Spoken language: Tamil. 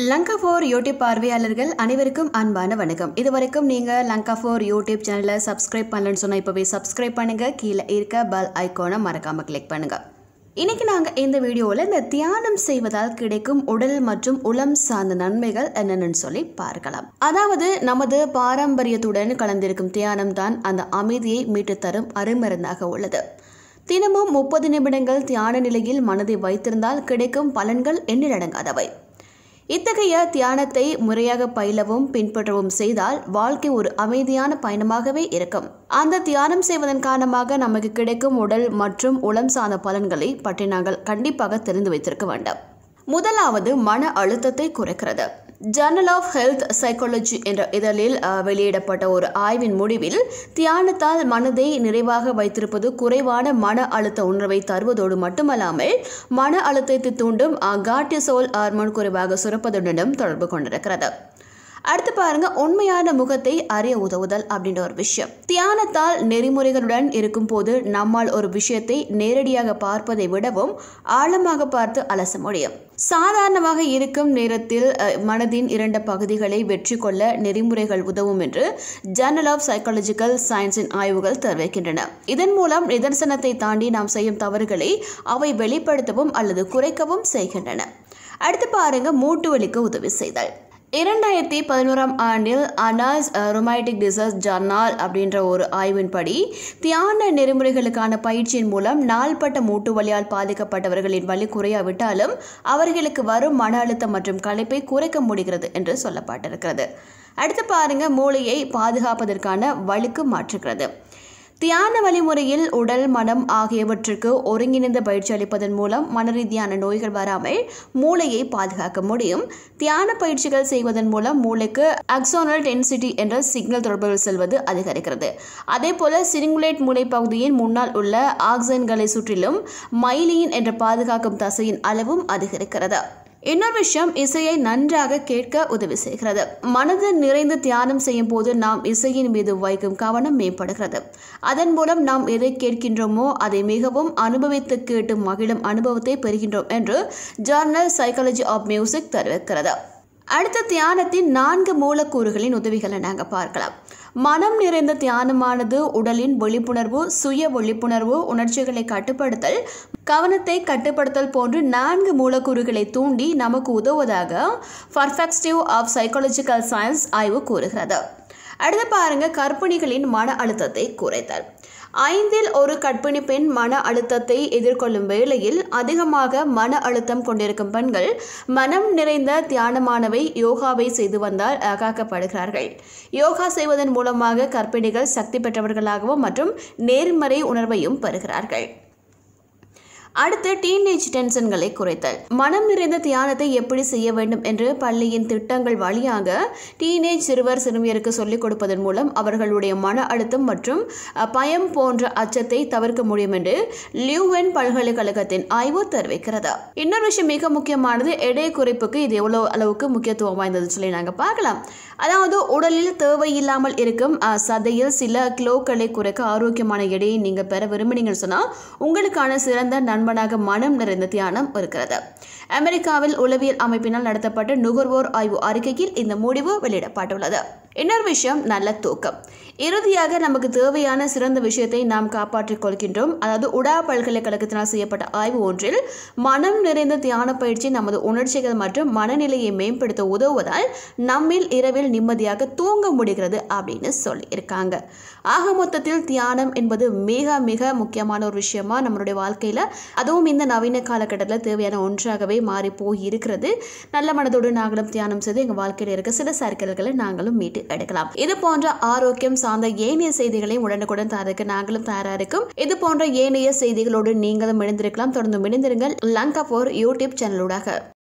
லங்கா ஃபோர் யூடியூப் பார்வையாளர்கள் அனைவருக்கும் அன்பான வணக்கம் இதுவரைக்கும் நீங்கள் லங்கா ஃபோர் யூடியூப் சேனலை சப்ஸ்கிரைப் பண்ணலன்னு சொன்னால் இப்போவே சப்ஸ்கிரைப் பண்ணுங்கள் கீழே இருக்க பெல் ஐக்கானை மறக்காமல் கிளிக் பண்ணுங்கள் இன்னைக்கு நாங்கள் இந்த வீடியோவில் இந்த தியானம் செய்வதால் கிடைக்கும் உடல் மற்றும் உளம் சார்ந்த நன்மைகள் என்னென்னு சொல்லி பார்க்கலாம் அதாவது நமது பாரம்பரியத்துடன் கலந்திருக்கும் தியானம் தான் அந்த அமைதியை மீட்டு தரும் அருமருந்தாக உள்ளது தினமும் முப்பது நிமிடங்கள் தியான நிலையில் மனதை வைத்திருந்தால் கிடைக்கும் பலன்கள் எண்ணிலடங்காதவை இத்தகைய தியானத்தை முறையாக பயிலவும் பின்பற்றவும் செய்தால் வாழ்க்கை ஒரு அமைதியான பயணமாகவே இருக்கும் அந்த தியானம் செய்வதன் காரணமாக நமக்கு கிடைக்கும் உடல் மற்றும் உளம் சார்ந்த பலன்களை பற்றி நாங்கள் கண்டிப்பாக தெரிந்து வைத்திருக்க வேண்டும் முதலாவது மன அழுத்தத்தை குறைக்கிறது ஜர்னல் ஆஃப் ஹெல்த் சைக்காலஜி என்ற இதழில் அஹ், வெளியிடப்பட்ட ஒரு ஆய்வின் முடிவில் தியானத்தால் மனதை நிறைவாக வைத்திருப்பது குறைவான மன அழுத்த உணர்வை தருவதோடு மட்டுமல்லாமல் மன அழுத்தத்தை தூண்டும் கார்டிசோல் ஹார்மோன் குறைவாக சுரப்பதுடனும் தொடர்பு கொண்டிருக்கிறது அடுத்து பாருங்க உண்மையான முகத்தை அறிய உதவுதல் அப்படின்ற ஒரு விஷயம் தியானத்தால் நெறிமுறைகளுடன் இருக்கும் போது நம்மால் ஒரு விஷயத்தை நேரடியாக பார்ப்பதை விடவும் ஆழமாக பார்த்து அலச முடியும் சாதாரணமாக இருக்கும் நேரத்தில் அஹ், மனதின் இரண்டு பகுதிகளை வெற்றி கொள்ள நெறிமுறைகள் உதவும் என்று ஜர்னல் ஆஃப் சைக்காலஜிக்கல் சயின்ஸின் ஆய்வுகள் தெரிவிக்கின்றன இதன் மூலம் நிதர்சனத்தை தாண்டி நாம் செய்யும் தவறுகளை அவை வெளிப்படுத்தவும் அல்லது குறைக்கவும் செய்கின்றன அடுத்து பாருங்க மூட்டு வலிக்கு உதவி செய்தல் இரண்டாயிரத்தி பதினோராம் ஆண்டில் அனாஸ் ரொமாட்டிக் டிசர்ஸ் ஜர்னால் அப்படின்ற ஒரு ஆய்வின்படி தியான நெறிமுறைகளுக்கான பயிற்சியின் மூலம் நாள்பட்ட மூட்டு வலியால் பாதிக்கப்பட்டவர்களின் வலி குறையாவிட்டாலும் அவர்களுக்கு வரும் மன அழுத்தம் மற்றும் களைப்பை குறைக்க முடிகிறது என்று சொல்லப்பட்டிருக்கிறது அடுத்து பாருங்க மூளையை பாதுகாப்பதற்கான வழுக்கு மாற்றுகிறது தியான வழிமுறையில் உடல் மனம் ஆகியவற்றுக்கு ஒருங்கிணைந்த பயிற்சி அளிப்பதன் மூலம் மனரீதியான நோய்கள் வராமல் மூளையை பாதுகாக்க முடியும் தியான பயிற்சிகள் செய்வதன் மூலம் மூளைக்கு அக்சோனல் டென்சிட்டி என்ற சிக்னல் தொடர்புகள் செல்வது அதிகரிக்கிறது அதே போல சிரிங்குலேட் மூளை பகுதியின் முன்னால் உள்ள ஆக்சன்களை சுற்றிலும் மைலின் என்ற பாதுகாக்கும் தசையின் அளவும் அதிகரிக்கிறது இன்னொரு விஷயம் இசையை நன்றாக கேட்க உதவி செய்கிறது மனது நிறைந்து தியானம் செய்யும் போது நாம் இசையின் மீது வைக்கும் கவனம் மேம்படுகிறது அதன் மூலம் நாம் எதை கேட்கின்றோமோ அதை மிகவும் அனுபவித்து கேட்டு மகிழும் அனுபவத்தை பெறுகின்றோம் என்று ஜர்னல் சைக்காலஜி ஆஃப் மியூசிக் தெரிவிக்கிறது அடுத்த தியானத்தின் நான்கு மூலக்கூறுகளின் உதவிகளை நாங்கள் பார்க்கலாம் மனம் நிறைந்த தியானமானது உடலின் விழிப்புணர்வு சுய விழிப்புணர்வு உணர்ச்சிகளை கட்டுப்படுத்தல் கவனத்தை கட்டுப்படுத்தல் போன்று நான்கு மூலக்கூறுகளை தூண்டி நமக்கு உதவுவதாக பர்ஃபெக்டிவ் ஆஃப் சைக்காலஜிக்கல் சயின்ஸ் ஆய்வு கூறுகிறது அடுத்து பாருங்க கர்ப்பிணிகளின் மன அழுத்தத்தை குறைத்தல் ஐந்தில் ஒரு கர்ப்பிணி பெண் மன அழுத்தத்தை எதிர்கொள்ளும் வேளையில் அதிகமாக மன அழுத்தம் கொண்டிருக்கும் பெண்கள் மனம் நிறைந்த தியானமானவை யோகாவை செய்து வந்தால் அஹ், காக்கப்படுகிறார்கள் யோகா செய்வதன் மூலமாக கர்ப்பிணிகள் சக்தி பெற்றவர்களாகவும் மற்றும் நேர்மறை உணர்வையும் பெறுகிறார்கள் அடுத்து டீனேஜ் டென்ஷன்களை குறைத்தல் மனம் நிறைந்த தியானத்தை எப்படி செய்ய வேண்டும் என்று பள்ளியின் திட்டங்கள் வழியாக டீனேஜ் சிறுவர் சிறுமியருக்கு சொல்லிக் கொடுப்பதன் மூலம் அவர்களுடைய மன அழுத்தம் மற்றும் அஹ், பயம் போன்ற அச்சத்தை தவிர்க்க முடியும் என்று லியூவென் பல்கலைக்கழகத்தின் ஆய்வு தெரிவிக்கிறது இன்னொரு விஷயம் மிக முக்கியமானது எடை குறைப்புக்கு இது எவ்வளவு அளவுக்கு முக்கியத்துவம் வாய்ந்ததுன்னு சொல்லி நாங்கள் பார்க்கலாம் அதாவது உடலில் தேவையில்லாமல் இருக்கும் அஹ், சதையில் சில கிலோக்களை குறைக்க ஆரோக்கியமான எடையை நீங்கள் பெற விரும்பினீங்கன்னு சொன்னால் உங்களுக்கான சிறந்த நண்பனாக மனம் நிறைந்த தியானம் இருக்கிறது அமெரிக்காவில் உளவியல் அமைப்பினால் நடத்தப்பட்ட நுகர்வோர் ஆய்வு அறிக்கையில் இந்த முடிவு வெளியிடப்பட்டுள்ளது இன்னொரு விஷயம் நல்ல தூக்கம் இறுதியாக நமக்கு தேவையான சிறந்த விஷயத்தை நாம் காப்பாற்றிக் கொள்கின்றோம் அதாவது உடா பல்கலைக்கழகத்தினால் செய்யப்பட்ட ஆய்வு ஒன்றில் மனம் நிறைந்த தியான பயிற்சி நமது உணர்ச்சிகள் மற்றும் மனநிலையை மேம்படுத்த உதவுவதால் நம்மில் இரவில் நிம்மதியாக தூங்க முடிகிறது அப்படின்னு சொல்லியிருக்காங்க ஆக மொத்தத்தில் தியானம் என்பது மிக மிக முக்கியமான ஒரு விஷயமா நம்மளுடைய வாழ்க்கையில் அதுவும் இந்த நவீன காலகட்டத்தில் தேவையான ஒன்றாகவே மாறி போய் இருக்கிறது நல்ல மனதோடு நாங்களும் தியானம் செய்து எங்கள் வாழ்க்கையில் இருக்க சில சர்க்கிள்களை நாங்களும் மீட்டு எடுக்கலாம் இது போன்ற ஆரோக்கியம் சார்ந்த ஏனைய செய்திகளை உடனுக்குடன் தரக்கு நாங்களும் தயாரா இருக்கும் இது போன்ற ஏனைய செய்திகளோடு நீங்களும் இணைந்திருக்கலாம் தொடர்ந்து இணைந்திருங்கள் லங்கா போர் யூடியூப் சேனலூடாக